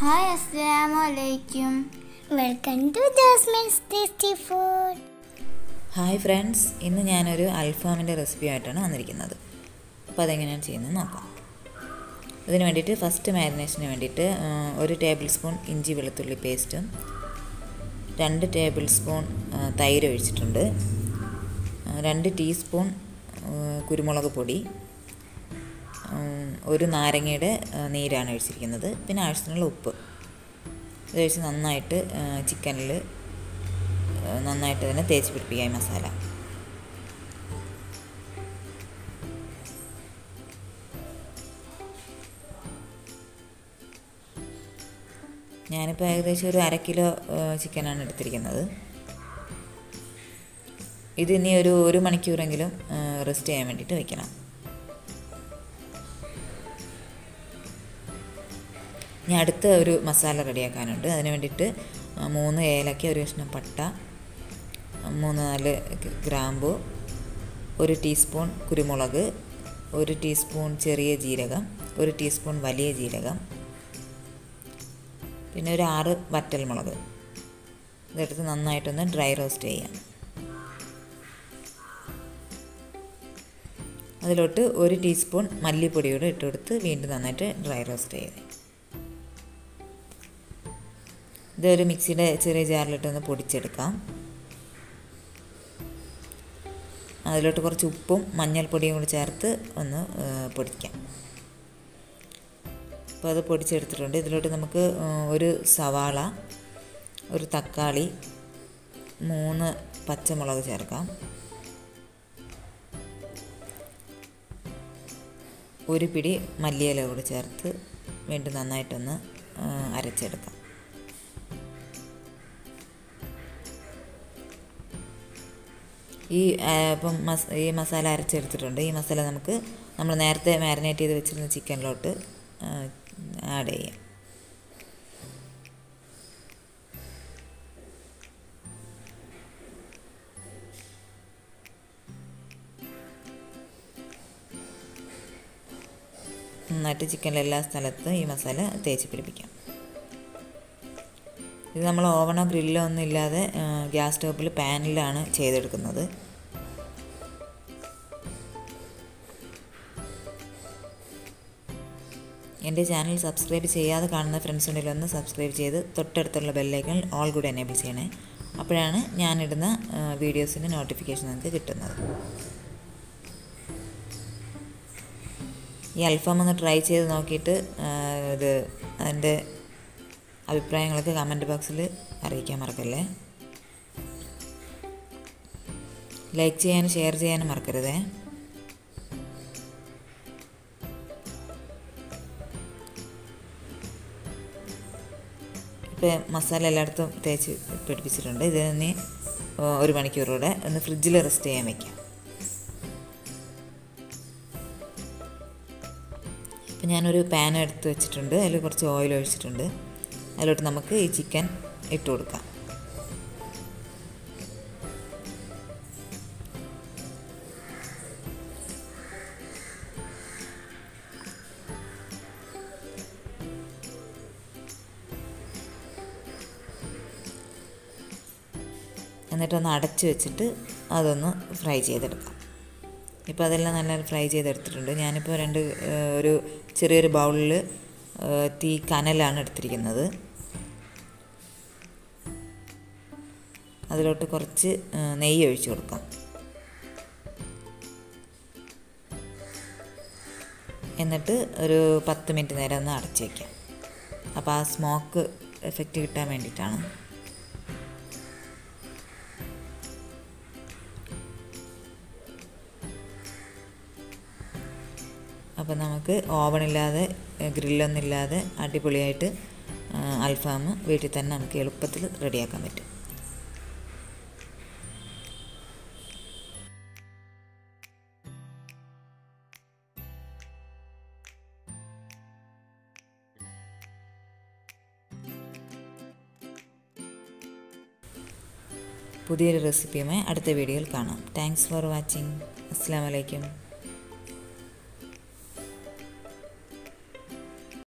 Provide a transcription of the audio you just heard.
hi അസ്സലാമു അലൈക്കും welcome to Jasmin's tasty food hi friends ഇന്ന് ഞാനൊരു അൽഫാമിൻ്റെ റെസിപ്പി ആയിട്ടാണ് വന്നിരിക്കുന്നത് അപ്പോൾ അതെങ്ങനെയാണ് ചെയ്യുന്നത് നോക്കാം അതിന് വേണ്ടിയിട്ട് ഫസ്റ്റ് മാരിനേഷന് വേണ്ടിയിട്ട് ആ, ഒരു ടേബിൾ സ്പൂൺ ഇഞ്ചി വെളുത്തുള്ളി പേസ്റ്റും രണ്ട് ടേബിൾ സ്പൂൺ ആ, തൈര് ഒഴിച്ചിട്ടുണ്ട് ആ, രണ്ട് ടീസ്പൂൺ ആ, കുരുമുളക് പൊടി ഉം, ഒരു നാരങ്ങയുടെ ആ, നീരാണ് ഒഴിച്ചിരിക്കുന്നത് പിന്നെ ആവശ്യത്തിനുള്ള ഉപ്പ് ഇതൊഴിച്ച് നന്നായിട്ട് ചിക്കനിൽ നന്നായിട്ട് തന്നെ തേച്ച് പിടിപ്പിക്കുക ഈ മസാല ഞാനിപ്പോൾ ഏകദേശം ഒരു അര കിലോ ചിക്കനാണ് എടുത്തിരിക്കുന്നത് ഇത് ഇനി ഒരു ഒരു മണിക്കൂറെങ്കിലും റെസ്റ്റ് ചെയ്യാൻ വേണ്ടിയിട്ട് വെക്കണം ഇനി അടുത്ത ഒരു മസാല റെഡിയാക്കാനുണ്ട് അതിന് വേണ്ടിയിട്ട് ആ, മൂന്ന് ഏലക്ക ഒരു കഷ്ണം പട്ട മൂന്ന് നാല് ഗ് ഗ്രാമ്പു ഒരു ടീസ്പൂൺ കുരുമുളക് ഒരു ടീസ്പൂൺ ചെറിയ ജീരകം ഒരു ടീസ്പൂൺ വലിയ ജീരകം പിന്നെ ഒരു ആറ് വറ്റൽമുളക് ഇതെടുത്ത് നന്നായിട്ടൊന്ന് ഡ്രൈ റോസ്റ്റ് ചെയ്യാം അതിലോട്ട് ഒരു ടീസ്പൂൺ മല്ലിപ്പൊടിയോട് ഇട്ട് കൊടുത്ത് വീണ്ടും നന്നായിട്ട് ഡ്രൈ റോസ്റ്റ് ചെയ്ത് ഇതൊരു മിക്സിയുടെ ചെറിയ ജാറിലിട്ടൊന്ന് പൊടിച്ചെടുക്കാം അതിലോട്ട് കുറച്ച് ഉപ്പും മഞ്ഞൾപ്പൊടിയും കൂടി ചേർത്ത് ഒന്ന് ആ, പൊടിക്കാം അപ്പോൾ അത് പൊടിച്ചെടുത്തിട്ടുണ്ട് ഇതിലോട്ട് നമുക്ക് ആ, ഒരു സവാള ഒരു തക്കാളി മൂന്ന് പച്ചമുളക് ചേർക്കാം ഒരു പിടി മല്ലിയില കൂടി ചേർത്ത് വീണ്ടും നന്നായിട്ടൊന്ന് ആ, അരച്ചെടുക്കാം ഈ ആ, ഇപ്പം മസ് ഈ മസാല അരച്ചെടുത്തിട്ടുണ്ട് ഈ മസാല നമുക്ക് നമ്മൾ നേരത്തെ മാരിനേറ്റ് ചെയ്ത് വെച്ചിരുന്ന ചിക്കനിലോട്ട് ആഡ് ചെയ്യാം നന്നായിട്ട് ചിക്കനിലെ എല്ലാ സ്ഥലത്തും ഈ മസാല തേച്ച് പിടിപ്പിക്കാം ഇത് നമ്മൾ ഓവണോ ഗ്രില്ലോ ഒന്നും ഇല്ലാതെ ആ, ഗ്യാസ് സ്റ്റോപ്പിൽ പാനിലാണ് ചെയ്തെടുക്കുന്നത് എൻ്റെ ചാനൽ സബ്സ്ക്രൈബ് ചെയ്യാതെ കാണുന്ന ഫ്രണ്ട്സ് ഉണ്ടെങ്കിൽ ഒന്ന് സബ്സ്ക്രൈബ് ചെയ്ത് തൊട്ടടുത്തുള്ള ബെല്ലൈക്കൺ ഓൾ കൂടി എനേബിൾ ചെയ്യണേ അപ്പോഴാണ് ഞാനിടുന്ന വീഡിയോസിൻ്റെ നോട്ടിഫിക്കേഷൻ നിങ്ങൾക്ക് കിട്ടുന്നത് ഈ അൽഫാം ഒന്ന് ട്രൈ ചെയ്ത് നോക്കിയിട്ട് ആ, ഇത് അതിൻ്റെ അഭിപ്രായങ്ങളൊക്കെ കമൻറ്റ് ബോക്സിൽ അറിയിക്കാൻ മറക്കല്ലേ ലൈക്ക് ചെയ്യാനും ഷെയർ ചെയ്യാനും മറക്കരുതേ ഇപ്പോൾ മസാല എല്ലായിടത്തും തേച്ച് പിടിപ്പിച്ചിട്ടുണ്ട് ഇത് ഇനി ഒരു മണിക്കൂറൂടെ ഒന്ന് ഫ്രിഡ്ജിൽ റെസ്റ്റ് ചെയ്യാൻ വയ്ക്കാം അപ്പോൾ ഞാനൊരു പാൻ എടുത്ത് വെച്ചിട്ടുണ്ട് അതിൽ കുറച്ച് ഓയിൽ ഒഴിച്ചിട്ടുണ്ട് അതിലോട്ട് നമുക്ക് ഈ ചിക്കൻ ഇട്ട് കൊടുക്കാം എന്നിട്ടൊന്ന് അടച്ച് വെച്ചിട്ട് അതൊന്ന് ഫ്രൈ ചെയ്തെടുക്കാം ഇപ്പോൾ അതെല്ലാം നല്ല ഫ്രൈ ചെയ്തെടുത്തിട്ടുണ്ട് ഞാനിപ്പോൾ രണ്ട് ഏഹ്, ഒരു ചെറിയൊരു ബൗളിൽ തീ കനലാണ് എടുത്തിരിക്കുന്നത് അതിലോട്ട് കുറച്ച് ഏഹ്, നെയ്യ് ഒഴിച്ചു കൊടുക്കാം എന്നിട്ട് ഒരു പത്ത് മിനിറ്റ് നേരം ഒന്ന് അടച്ച് വയ്ക്കാം അപ്പോൾ ആ സ്മോക്ക് എഫക്റ്റ് കിട്ടാൻ വേണ്ടിയിട്ടാണ് അപ്പോൾ നമുക്ക് ഓവണില്ലാതെ ഗ്രില്ലൊന്നും ഇല്ലാതെ അടിപൊളിയായിട്ട് ആ, അൽഫാം വീട്ടിൽ തന്നെ നമുക്ക് എളുപ്പത്തിൽ റെഡിയാക്കാൻ പറ്റും പുതിയൊരു റെസിപ്പിയുമായി അടുത്ത വീഡിയോയിൽ കാണാം താങ്ക്സ് ഫോർ വാച്ചിങ് അസ്സാം വലൈക്കും